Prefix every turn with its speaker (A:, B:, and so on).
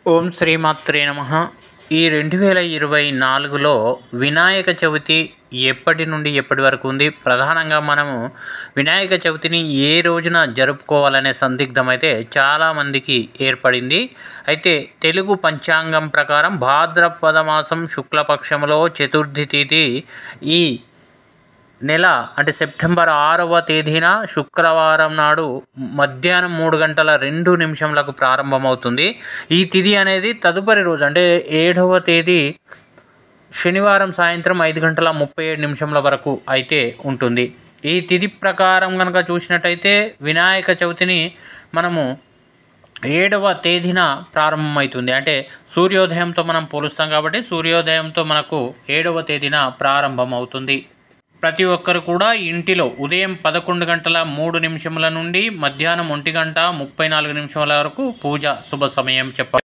A: ఓం శ్రీమాత్రే నమ ఈ రెండు వేల ఇరవై నాలుగులో వినాయక చవితి ఎప్పటి నుండి ఎప్పటి వరకు ఉంది ప్రధానంగా మనము వినాయక చవితిని ఏ రోజున జరుపుకోవాలనే సందిగ్ధం అయితే చాలామందికి ఏర్పడింది అయితే తెలుగు పంచాంగం ప్రకారం భాద్రపద మాసం శుక్లపక్షంలో చతుర్థి తిథి ఈ నెల అంటే సెప్టెంబర్ ఆరవ తేదీన శుక్రవారం నాడు మధ్యాహ్నం మూడు గంటల రెండు నిమిషంలకు ప్రారంభమవుతుంది ఈ తిథి అనేది తదుపరి రోజు అంటే ఏడవ తేదీ శనివారం సాయంత్రం ఐదు గంటల ముప్పై ఏడు నిమిషంల వరకు అయితే ఉంటుంది ఈ తిథి ప్రకారం కనుక చూసినట్టయితే వినాయక చవితిని మనము ఏడవ తేదీన ప్రారంభమవుతుంది అంటే సూర్యోదయంతో మనం పోలుస్తాం కాబట్టి సూర్యోదయంతో మనకు ఏడవ తేదీన ప్రారంభమవుతుంది ప్రతి ఒక్కరు కూడా ఇంటిలో ఉదయం పదకొండు గంటల మూడు నిమిషముల నుండి మధ్యాహ్నం ఒంటి గంట ముప్పై నాలుగు నిమిషముల వరకు పూజ శుభ సమయం చెప్ప